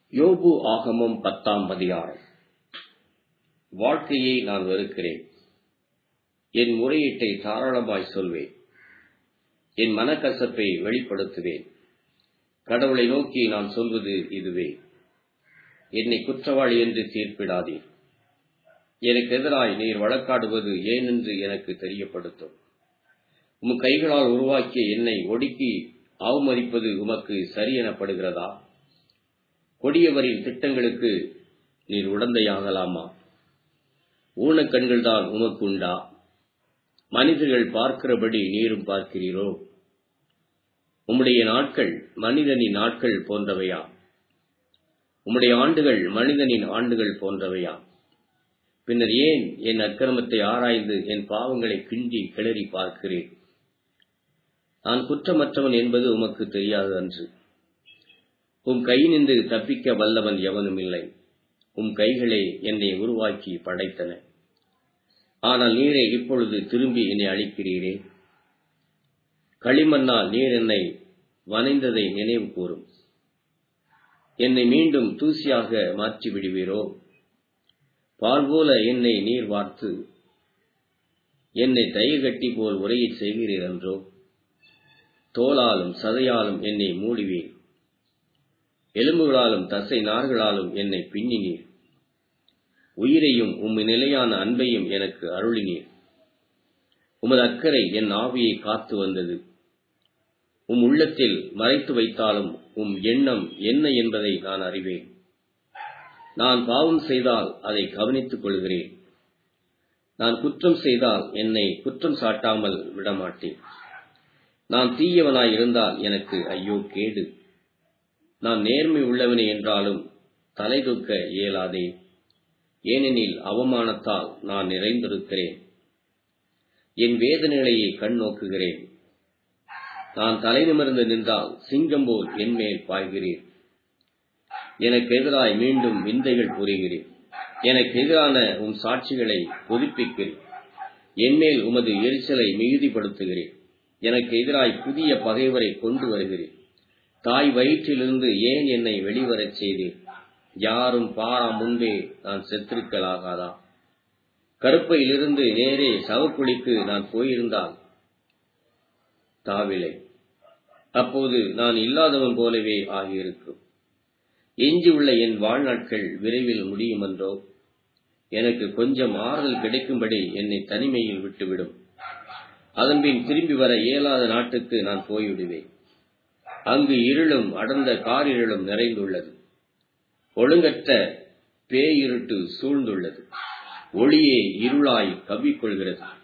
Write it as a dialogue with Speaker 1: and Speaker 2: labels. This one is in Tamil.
Speaker 1: யோபு ஆகமம் பத்தாம் அதிகாரம் வாழ்க்கையை நான் வெறுக்கிறேன் என் முறையீட்டை தாராளமாய் சொல்வேன் என் மனக்கசப்பை வெளிப்படுத்துவேன் கடவுளை நோக்கி நான் சொல்வது இதுவே என்னை குற்றவாளி என்று தீர்ப்பிடாதீர் எனக்கு எதிராய் நீர் வழக்காடுவது ஏனென்று எனக்கு தெரியப்படுத்தும் உம் கைகளால் உருவாக்கிய என்னை ஒடுக்கி அவமதிப்பது உமக்கு சரி எனப்படுகிறதா கொடியவரின் திட்டங்களுக்கு நீர் உடந்தையாகலாமா ஊனக்கண்கள்தான் உமக்கு உண்டா மனிதர்கள் பார்க்கிறபடி நீரும் பார்க்கிறீரோ உம்முடைய நாட்கள் மனிதனின் நாட்கள் போன்றவையா உம்முடைய ஆண்டுகள் மனிதனின் ஆண்டுகள் போன்றவையா பின்னர் ஏன் என் அக்கிரமத்தை ஆராய்ந்து என் பாவங்களை கிண்டி கிளறி பார்க்கிறேன் நான் குற்றமற்றவன் என்பது உமக்கு தெரியாது அன்று உம் கை நின்று தப்பிக்க வல்லவன் எவனும் இல்லை உம் கைகளே என்னை உருவாக்கி படைத்தன ஆனால் நீரே இப்பொழுது திரும்பி என்னை அழிக்கிறீரே களிமண்ணால் நீர் என்னை வனைந்ததை நினைவு கூறும் என்னை மீண்டும் தூசியாக மாற்றி விடுவீரோ பால் போல என்னை நீர் வார்த்து என்னை தயிர் கட்டி போல் உரையச் செய்கிறீர் என்றோ தோளாலும் சதையாலும் என்னை மூடுவீர் எலும்புகளாலும் தசை நார்களாலும் என்னை பின்னினீர் உயிரையும் உம் நிலையான அன்பையும் எனக்கு அருளினீர் உமது அக்கறை என் ஆவியை காத்து வந்தது உம் உள்ளத்தில் மறைத்து வைத்தாலும் உம் எண்ணம் என்ன என்பதை நான் அறிவேன் நான் பாவம் செய்தால் அதை கவனித்துக் கொள்கிறேன் நான் குற்றம் செய்தால் என்னை குற்றம் சாட்டாமல் விடமாட்டேன் நான் தீயவனாய் இருந்தால் எனக்கு ஐயோ கேடு நான் நேர்மை உள்ளவனே என்றாலும் தலை தூக்க இயலாதே ஏனெனில் அவமானத்தால் நான் நிறைந்திருக்கிறேன் என் வேதனைகளை கண் நோக்குகிறேன் நான் தலை நிமிர்ந்து நின்றால் சிங்கம் போல் என்மேல் பாய்கிறேன் எனக்கு எதிராய் மீண்டும் விந்தைகள் புரிகிறேன் எனக்கு எதிரான உம் சாட்சிகளை புதுப்பிக்கிறேன் என்மேல் உமது எரிச்சலை மிகுதிப்படுத்துகிறேன் எனக்கு எதிராய் புதிய பகைவரை கொண்டு வருகிறேன் தாய் வயிற்றிலிருந்து ஏன் என்னை வெளிவரச் செய்தேன் யாரும் பாரா முன்பே நான் செத்திருக்கலாகாதா கருப்பையிலிருந்து நேரே சவக்குழிக்கு நான் போயிருந்தால் தாவிலை அப்போது நான் இல்லாதவன் போலவே ஆகியிருக்கும் எஞ்சியுள்ள என் வாழ்நாட்கள் விரைவில் முடியுமென்றோ எனக்கு கொஞ்சம் ஆறுதல் கிடைக்கும்படி என்னை தனிமையில் விட்டுவிடும் அதன்பின் திரும்பி வர இயலாத நாட்டுக்கு நான் போய்விடுவேன் அங்கு இருளும் அடர்ந்த காரிருளும் நிறைந்துள்ளது ஒழுங்கற்ற பேயிருட்டு சூழ்ந்துள்ளது ஒளியே இருளாய் கவ்விக்கொள்கிறது